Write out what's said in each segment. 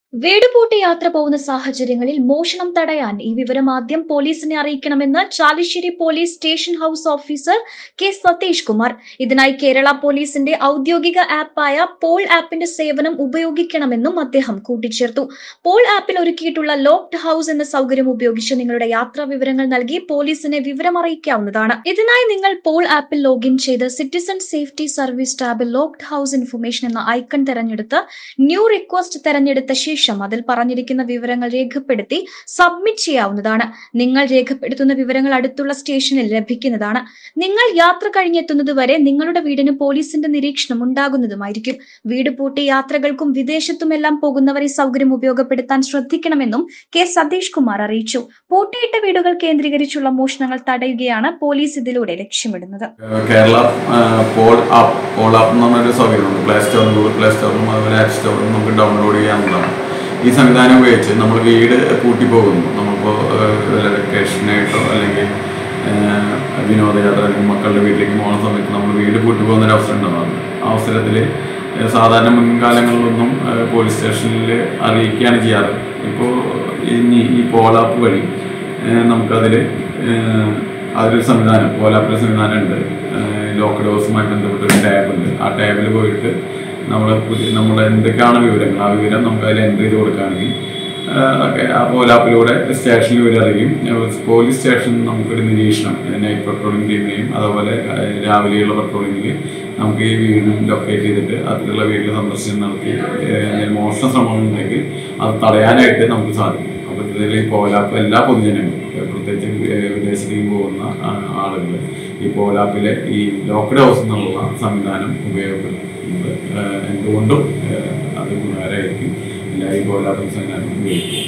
വീടുപൂട്ടി യാത്ര പോകുന്ന സാഹചര്യങ്ങളിൽ മോഷണം തടയാൻ ഈ വിവരം ആദ്യം പോലീസിനെ അറിയിക്കണമെന്ന് Chalissery police station house officer K Satheesh Kumar ഇതിനായി കേരള പോലീസിന്റെ ഔദ്യോഗിക ആപ്പായ പോൾ ആപ്പിന്റെ സേവനം ഉപയോഗിക്കണമെന്നും അദ്ദേഹം കൂട്ടിച്ചേർത്തു പോൾ ആപ്പിൽ ഒരുക്കിയിട്ടുള്ള ലോക്ഡ് ഹൌസ് എന്ന സൗകര്യം ഉപയോഗിച്ച് നിങ്ങളുടെ യാത്രാ വിവരങ്ങൾ നൽകി പോലീസിനെ വിവരം അറിയിക്കാവുന്നതാണ് ഇതിനായി നിങ്ങൾ പോൾ ആപ്പിൽ ലോഗിൻ ചെയ്ത് സിറ്റിസൺ സേഫ്റ്റി സർവീസ് ടാബിൽ ലോക്ഡ് ഹൌസ് ഇൻഫർമേഷൻ എന്ന ഐക്കൺ തെരഞ്ഞെടുത്ത് ന്യൂ റിക്വസ്റ്റ് തെരഞ്ഞെടുത്ത ശേഷം അതിൽ പറഞ്ഞിരിക്കുന്ന വിവരങ്ങൾ രേഖപ്പെടുത്തി സബ്മിറ്റ് ചെയ്യാവുന്നതാണ് നിങ്ങൾ രേഖപ്പെടുത്തുന്ന വിവരങ്ങൾ അടുത്തുള്ള സ്റ്റേഷനിൽ ലഭിക്കുന്നതാണ് നിങ്ങൾ യാത്ര കഴിഞ്ഞെത്തുന്നതുവരെ നിങ്ങളുടെ വീടിന് പോലീസിന്റെ നിരീക്ഷണം ഉണ്ടാകുന്നതുമായിരിക്കും വീട് പൂട്ടി യാത്രകൾക്കും വിദേശത്തുമെല്ലാം പോകുന്നവർ ഈ സൗകര്യം ഉപയോഗപ്പെടുത്താൻ ശ്രദ്ധിക്കണമെന്നും കെ സതീഷ് കുമാർ അറിയിച്ചു പൂട്ടിയിട്ട വീടുകൾ കേന്ദ്രീകരിച്ചുള്ള മോഷണങ്ങൾ തടയുകയാണ് പോലീസ് ഇതിലൂടെ ലക്ഷ്യമിടുന്നത് കേരള ആ, പോൾ ആപ്പ് പോൾ ആപ്പ് എന്ന് പറഞ്ഞൊരു സൗകര്യമുണ്ട് പ്ലേ സ്റ്റോറിലും ഗൂഗിൾ പ്ലേ സ്റ്റോറിലും അതുപോലെ ആപ്പ് സ്റ്റോറിലും നമുക്ക് ഡൗൺലോഡ് ചെയ്യാവുന്നതാണ് ഈ സംവിധാനം ഉപയോഗിച്ച് നമ്മൾ വീട് പൂട്ടി പോകുന്നു നമ്മളിപ്പോൾ വല്ല വെക്കേഷനായിട്ടോ അല്ലെങ്കിൽ ആ, വിനോദയാത്ര അല്ലെങ്കിൽ മക്കളുടെ വീട്ടിലേക്ക് പോകുന്ന സമയത്ത് നമ്മൾ വീട് പൂട്ടി പോകുന്ന ഒരു അവസരം ഉണ്ടാവാറുണ്ട് ആ അവസരത്തിൽ സാധാരണ മുൻകാലങ്ങളിലൊന്നും ആ, പോലീസ് സ്റ്റേഷനിൽ അറിയിക്കുകയാണ് ചെയ്യാറ് ഇപ്പോൾ ഇനി ഈ പോൾ ആപ്പ് വഴി ഏഹ് നമുക്കതിൽ ഏഹ് അതിലൊരു സംവിധാനം ഓലാപ്പിലെ സംവിധാനം ഉണ്ട് ലോക്കഡ് ഹൗസുമായി ബന്ധപ്പെട്ട ഒരു ടാബ് ഉണ്ട് ആ ടാബിൽ പോയിട്ട് നമ്മൾ പുതിയ നമ്മൾ എന്തൊക്കെയാണ് വിവരങ്ങൾ ആ വിവരം നമുക്ക് അതിൽ എൻ്റർ ചെയ്ത് കൊടുക്കുകയാണെങ്കിൽ ഏഹ് ഒക്കെ ആ ഓലാപ്പിലൂടെ സ്റ്റേഷനിൽ വിവരം അറിയും ഏഹ് പോലീസ് സ്റ്റേഷൻ നമുക്കൊരു നിരീക്ഷണം നൈറ്റ് പെട്രോളിംഗ് ടീമിനെയും അതുപോലെ ഏഹ് രാവിലെയുള്ള പെട്രോളിങ്ങിൽ നമുക്ക് ഈ വീടും ലൊക്കേറ്റ് ചെയ്തിട്ട് അതിലുള്ള വീട്ടിൽ സന്ദർശനം നടത്തി ഏഹ് എന്തെങ്കിലും മോഷണ ശ്രമങ്ങൾ ഉണ്ടെങ്കിൽ അത് തടയാനായിട്ട് നമുക്ക് സാധിക്കും അപ്പോൾ ഇതിൽ ഈ പോലാപ്പ് എല്ലാ പൊതുജനങ്ങളും ഏഹ് പ്രത്യേകിച്ച് വി- വിദേശത്തേക്ക് പോകുന്ന ആളുകൾ ഈ പോലാപ്പിലെ ഈ ലോക്ക്ഡ് ഹൗസ് എന്നുള്ള സംവിധാനം ഉപയോഗപ്പെടുത്തുന്നത് ഏഹ് എന്തുകൊണ്ടും ഏഹ് അത് ഗുണകരമായിരിക്കും എല്ലാ ഈ പോലാപ്പ് സംവിധാനം ഉപയോഗിക്കും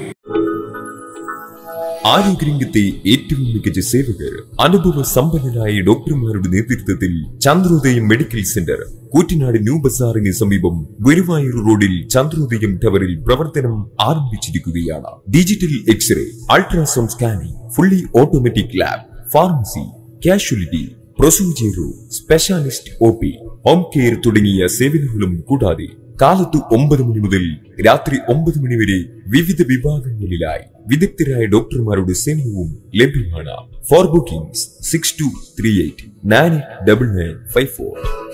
ആരോഗ്യരംഗത്തെ ഏറ്റവും മികച്ച സേവകർ അനുഭവ സമ്പന്നരായ ഡോക്ടർമാരുടെ നേതൃത്വത്തിൽ Chandrodayam medical centre Koottanad new ബസാറിന് സമീപം ഗുരുവായൂർ റോഡിൽ ചന്ദ്രോദയം ടവറിൽ പ്രവർത്തനം ആരംഭിച്ചിരിക്കുകയാണ് digital x-ray ultrasound scanning fully automatic lab pharmacy casualty procedure specialist O P home care തുടങ്ങിയ സേവനങ്ങളും കൂടാതെ കാലത്ത് ഒമ്പത് മണി മുതൽ രാത്രി ഒമ്പത് മണി വരെ വിവിധ വിഭാഗങ്ങളിലായി വിദഗ്ധരായ ഡോക്ടർമാരുടെ സേവനവും ലഭ്യമാണ് for bookings six two three eight nine double nine five four